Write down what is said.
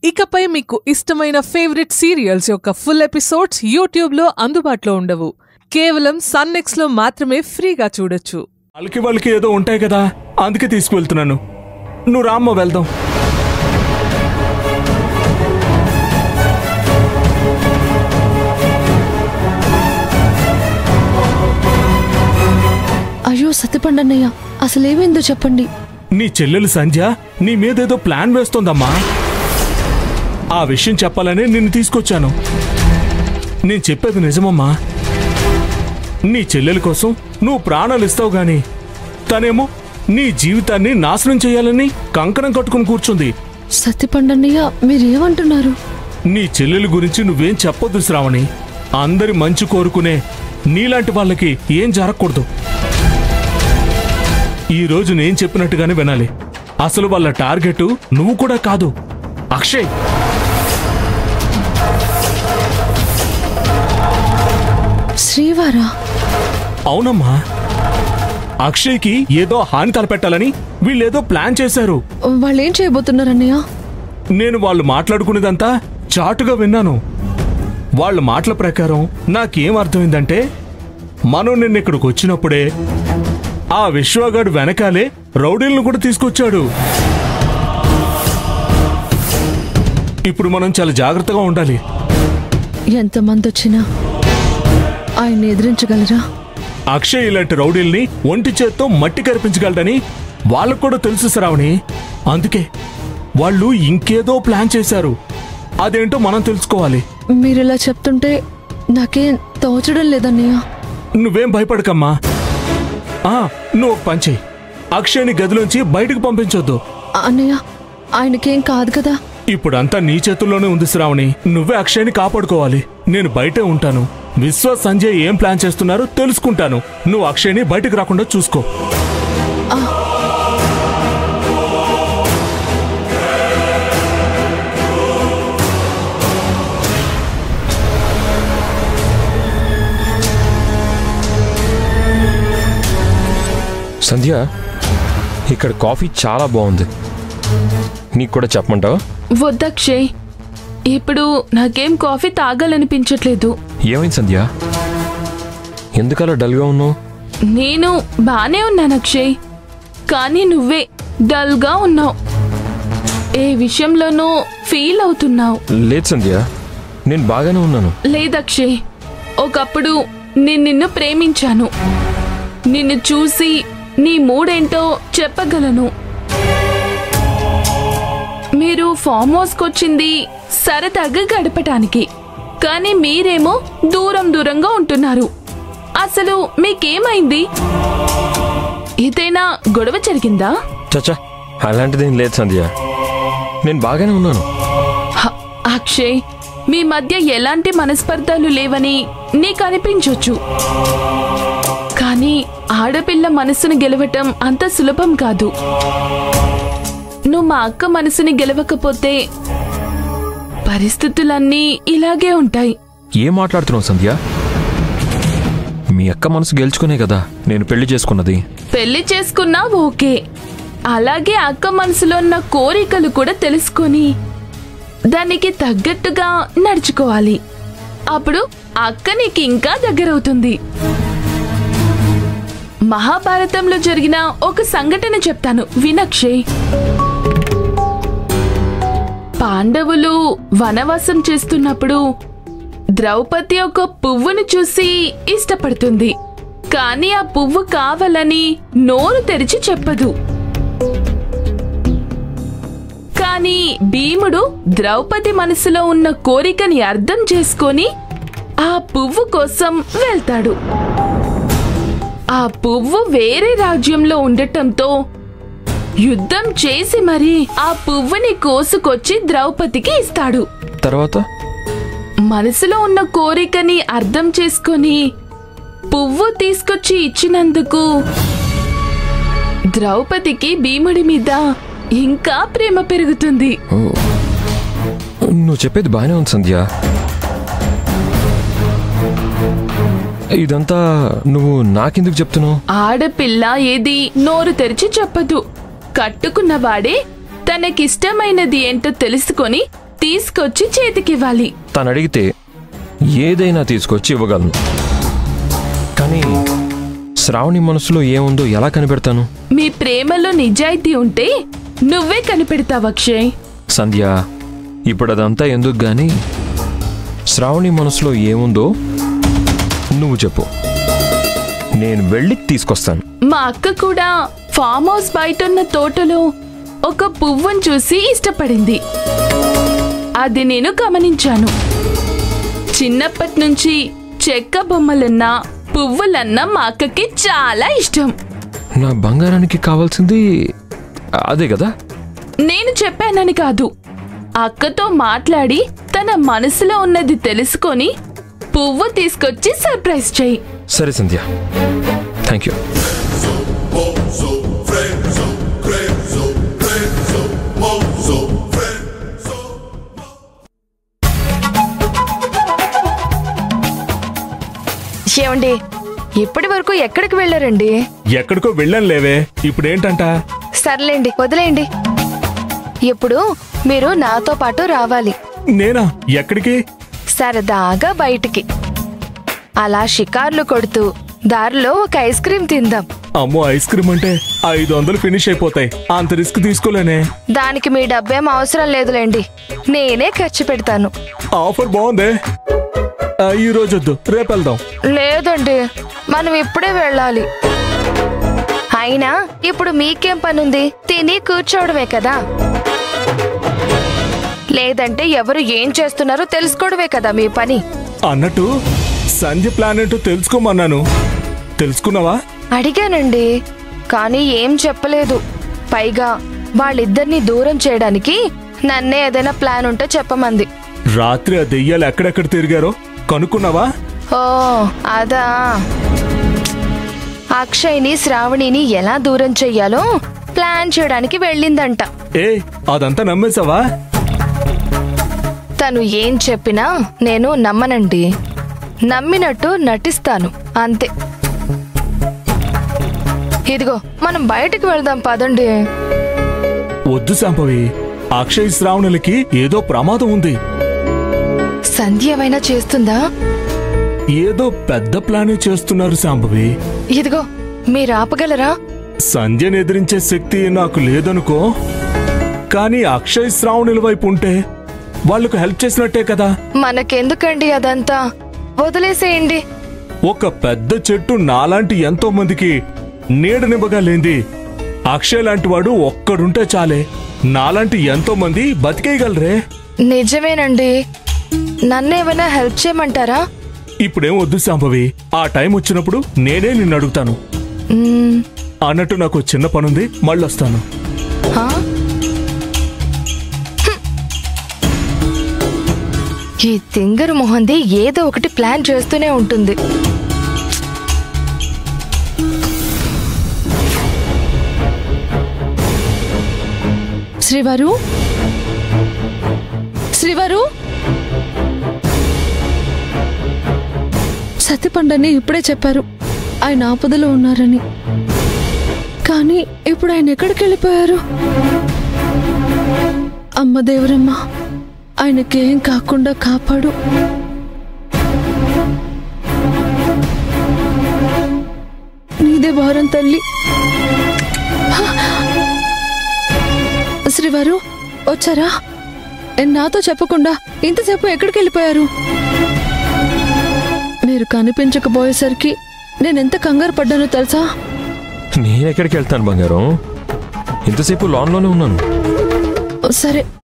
ఇకపై మీకు ఇష్టమైన ఫేవరెట్ సీరియల్స్ యొక్క ఫుల్ ఎపిసోడ్స్ యూట్యూబ్లో అందుబాటులో ఉండవు కేవలం సన్నెక్స్లో మాత్రమే ఫ్రీగా చూడొచ్చు వాళ్ళకి వాళ్ళకి ఏదో ఉంటాయి కదా అందుకే తీసుకువెళ్తున్నాను నువ్వు రామ్మ వెళ్దాం అయ్యో సత్యపండన్నయ్య అసలేమైందో చెప్పండి నీ చెల్లెలు సంధ్య నీ మీదేదో ప్లాన్ వేస్తోందమ్మా ఆ విషయం చెప్పాలనే నిన్ను తీసుకొచ్చాను నేను చెప్పేది నిజమమ్మా నీ చెల్లెల కోసం నువ్వు ప్రాణాలు ఇస్తావు గాని తనేమో నీ జీవితాన్ని నాశనం చేయాలని కంకణం కట్టుకుని కూర్చుంది సత్యపండన్నయ్య మీరేమంటున్నారు నీ చెల్లెల గురించి నువ్వేం చెప్పొద్దు శ్రావణి అందరి మంచి కోరుకునే నీలాంటి వాళ్ళకి ఏం జరగకూడదు ఈ రోజు నేను చెప్పినట్టుగానే వినాలి అసలు వాళ్ళ టార్గెట్ నువ్వు కూడా కాదు అక్షయ్ శ్రీవారా అవునమ్మా అక్షయ్కి ఏదో హాని తలపెట్టాలని వీళ్ళేదో ప్లాన్ చేశారు వాళ్ళేం చేయబోతున్నారన్నయ్య నేను వాళ్ళు మాట్లాడుకునేదంతా చాటుగా విన్నాను వాళ్ళ మాటల ప్రకారం నాకేం అర్థమైందంటే మనం నిన్న ఇక్కడికి వచ్చినప్పుడే ఆ విశ్వగాడు వెనకాలే రౌడీలను కూడా తీసుకొచ్చాడు ఇప్పుడు మనం చాలా జాగ్రత్తగా ఉండాలి ఎంతమంది వచ్చినా ఆయన ఎదిరించగలరా అక్షయ్ ఇలాంటి రౌడీల్ని ఒంటి చేత్తో మట్టి కరిపించగలడని వాళ్ళకు కూడా తెలుసు శ్రావణి అందుకే వాళ్ళు ఇంకేదో ప్లాన్ చేశారు అదేంటో మనం తెలుసుకోవాలి మీరిలా చెప్తుంటే నాకేం తోచడం లేదన్నయ్య నువ్వేం భయపడకమ్మా ఆ నువ్వు ఒక పని చెయ్యి అక్షయ్ని గదిలోంచి బయటకు పంపించొద్దు అన్నయ్య ఆయనకేం కాదు కదా ఇప్పుడంతా నీ చేతుల్లోనే ఉంది శ్రావణి నువ్వే అక్షయ్ని కాపాడుకోవాలి నేను బయటే ఉంటాను విశ్వ సంజయ్ ఏం ప్లాన్ చేస్తున్నారో తెలుసుకుంటాను నువ్వు అక్షయ్ని బయటకు రాకుండా చూసుకో సంధ్య ఇక్కడ కాఫీ చాలా బాగుంది నీకు కూడా చెప్పమంటావా వద్దక్షయ్ ఇప్పుడు నాకేం కాఫీ తాగాలనిపించట్లేదు ఏమైంది సంధ్య ఎందుకలా డల్గా ఉన్నావు నేను బానే ఉన్నాను అక్షయ్ కానీ నువ్వే డల్గా ఉన్నావు ఏ విషయంలోనూ ఫీల్ అవుతున్నావు లేదు సంధ్య నేను బాగానే ఉన్నాను లేదక్షయ్ ఒకప్పుడు నేను నిన్ను ప్రేమించాను నిన్ను చూసి నీ మూడేంటో చెప్పగలను మీరు ఫామ్ హౌస్కొచ్చింది సరదాగా గడపటానికి కానీ మీరేమో దూరం దూరంగా ఉంటున్నారు అసలు మీకేమైంది ఏదైనా గొడవ జరిగిందా చచ్చా అలాంటిదేం లేదు సంధ్య నేను బాగానే ఉన్నాను హ, అక్షయ్ మీ మధ్య ఎలాంటి మనస్పర్ధలు లేవని నీకు అనిపించొచ్చు కానీ ఆడపిల్ల మనసును గెలవటం అంత సులభం కాదు నువ్వు మా అక్క మనసుని గెలవకపోతే పరిస్థితులన్నీ ఇలాగే ఉంటాయి ఏం మాట్లాడుతున్నావు సంధ్య మీ అక్క మనసు గెలుచుకునే కదా నేను పెళ్లి చేసుకున్నది పెళ్లి చేసుకున్నా ఓకే అలాగే అక్క మనసులో ఉన్న కోరికలు కూడా తెలుసుకొని దానికి తగ్గట్టుగా నడుచుకోవాలి అప్పుడు అక్క నీకు ఇంకా దగ్గరవుతుంది మహాభారతంలో జరిగిన ఒక సంఘటన చెప్తాను వినక్షయ్ పాండవులు వనవాసం చేస్తున్నప్పుడు ద్రౌపది ఒక పువ్వును చూసి ఇష్టపడుతుంది కానీ ఆ పువ్వు కావాలని నోరు తెరిచి చెప్పదు కానీ భీముడు ద్రౌపది మనసులో ఉన్న కోరికని అర్థం చేసుకొని ఆ పువ్వు కోసం వెళ్తాడు ఆ పువ్వు వేరే రాజ్యంలో ఉండటంతో యుద్ధం చేసి మరీ ఆ పువ్వుని కోసుకొచ్చి ద్రౌపదికి ఇస్తాడు తర్వాత మనసులో ఉన్న కోరికని అర్థం చేసుకొని పువ్వు తీసుకొచ్చి ఇచ్చినందుకు ద్రౌపదికి భీముడి మీద ఇంకా ప్రేమ పెరుగుతుంది ఓ, నువ్వు చెప్పేది బాగానే ఉంది సంధ్య ఇదంతా నువ్వు నాకెందుకు చెప్తున్నావు ఆడపిల్ల ఏది నోరు తెరిచి చెప్పదు కట్టుకున్నవాడే తనకిష్టమైనది ఏంటో తెలుసుకొని తీసుకొచ్చి చేతికివ్వాలి తను అడిగితే ఏదైనా తీసుకొచ్చి ఇవ్వగలను కానీ శ్రావణి మనసులో ఏముందో ఎలా కనిపెడతాను మీ ప్రేమలో నిజాయితీ ఉంటే నువ్వే కనిపెడతావు అక్షయ్ సంధ్య ఇప్పుడు అదంతా ఎందుకు గాని శ్రావణి మనసులో ఏముందో నువ్వు చెప్పు నేను వెళ్ళి తీసుకొస్తాను మా అక్క కూడా ఫామ్ హౌస్ బయట ఉన్న తోటలో ఒక పువ్వును చూసి ఇష్టపడింది అది నేను గమనించాను చిన్నప్పటి నుంచి చెక్క బొమ్మలన్నా పువ్వులన్నా మా అక్కకి చాలా ఇష్టం నా బంగారానికి కావాల్సింది అదే కదా నేను చెప్పానని కాదు అక్కతో మాట్లాడి తన మనసులో ఉన్నది తెలుసుకొని పువ్వు తీసుకొచ్చి సర్ప్రైజ్ చెయ్యి సరే సంధ్య థ్యాంక్ యూ ఏమండి ఇప్పటి వరకు ఎక్కడికి వెళ్ళారండి ఎక్కడికో వెళ్ళాను లేవే ఇప్పుడేంటంట సర్లేండి వదిలేయండి ఇప్పుడు మీరు నాతో పాటు రావాలి నేనా ఎక్కడికి సరదాగా బయటికి అలా షికార్లు కొడుతూ దారిలో ఒక ఐస్ క్రీమ్ తిందాం అమ్మో ఐస్ క్రీమ్ అంటే ఐదు వందలు ఫినిష్ అయిపోతాయి అంత రిస్క్ తీసుకోలేనే దానికి మీ డబ్బేం అవసరం లేదులేండి నేనే ఖర్చు పెడతాను ఆఫర్ బాగుందే ఆ, ఈ రోజు వద్దు రేపు వెళ్దాం లేదండి మనం ఇప్పుడే వెళ్ళాలి అయినా ఇప్పుడు మీకేం పనుంది తిని కూర్చోవడమే కదా లేదంటే ఎవరు ఏం చేస్తున్నారో తెలుసుకోవడమే కదా మీ పని అన్నట్టు సంధ్య ప్లాన్ ఏంటో తెలుసుకోమన్నాను తెలుసుకున్నావా అడిగానండి కానీ ఏం చెప్పలేదు పైగా వాళ్ళిద్దరిని దూరం చేయడానికి నన్నే ఏదైనా ప్లాన్ ఉంటే చెప్పమంది రాత్రి ఆ దెయ్యాలు ఎక్కడెక్కడ తిరిగారో కనుక్కున్నావా ఓ అదా అక్షయ్ని శ్రావణిని ఎలా దూరం చెయ్యాలో ప్లాన్ చేయడానికి వెళ్ళిందంట ఏ అదంతా నమ్మేశావా తను ఏం చెప్పినా నేను నమ్మనండి నమ్మినట్టు నటిస్తాను అంతే ఇదిగో మనం బయటికి వెళ్దాం పదండి వద్దు శాంపవి అక్షయ్ శ్రావణులకి ఏదో ప్రమాదం ఉంది సంధ్య ఏమైనా చేస్తుందా ఏదో పెద్ద ప్లానే చేస్తున్నారు శాంభవి ఇదిగో మీరు ఆపగలరా సంధ్యను ఎదిరించే శక్తి నాకు లేదనుకో కానీ అక్షయ్ శ్రావణుల వైపు ఉంటే వాళ్లకు హెల్ప్ చేసినట్టే కదా మనకెందుకండి అదంతా వదిలేసేయండి ఒక పెద్ద చెట్టు నాలాంటి ఎంతో మందికి నీడనివ్వగా లేంది అక్షయ్ లాంటి వాడు ఒక్కడుంటే చాలే నాలాంటి ఎంతో మంది బతికేయగలరే నిజమేనండి నన్నేమైనా హెల్ప్ చేయమంటారా ఇప్పుడేం వద్దు శాంభవి ఆ టైం వచ్చినప్పుడు నేనే నిన్ను అడుగుతాను మ్మ్, అన్నట్టు నాకు చిన్న పనుంది మళ్ళొస్తాను ఆ? హ్మ్. ఈ తింగరు మొహంది ఏదో ఒకటి ప్లాన్ చేస్తూనే ఉంటుంది శ్రీవారు శ్రీవారు సత్యపండని ఇప్పుడే చెప్పారు ఆయన ఆపదలో ఉన్నారని కానీ ఇప్పుడు ఆయన ఎక్కడికి వెళ్ళిపోయారు అమ్మ దేవరమ్మ ఆయనకేం కాకుండా కాపాడు నీదే భారం తల్లి శ్రీవారు వచ్చారా నాతో చెప్పకుండా ఇంతసేపు ఎక్కడికి వెళ్ళిపోయారు మీరు కనిపించకపోయేసరికి నేనెంత కంగారు పడ్డానో తెలుసా నేను ఎక్కడికి వెళ్తాను బంగారం ఇంతసేపు లాన్లోనే ఉన్నాను సరే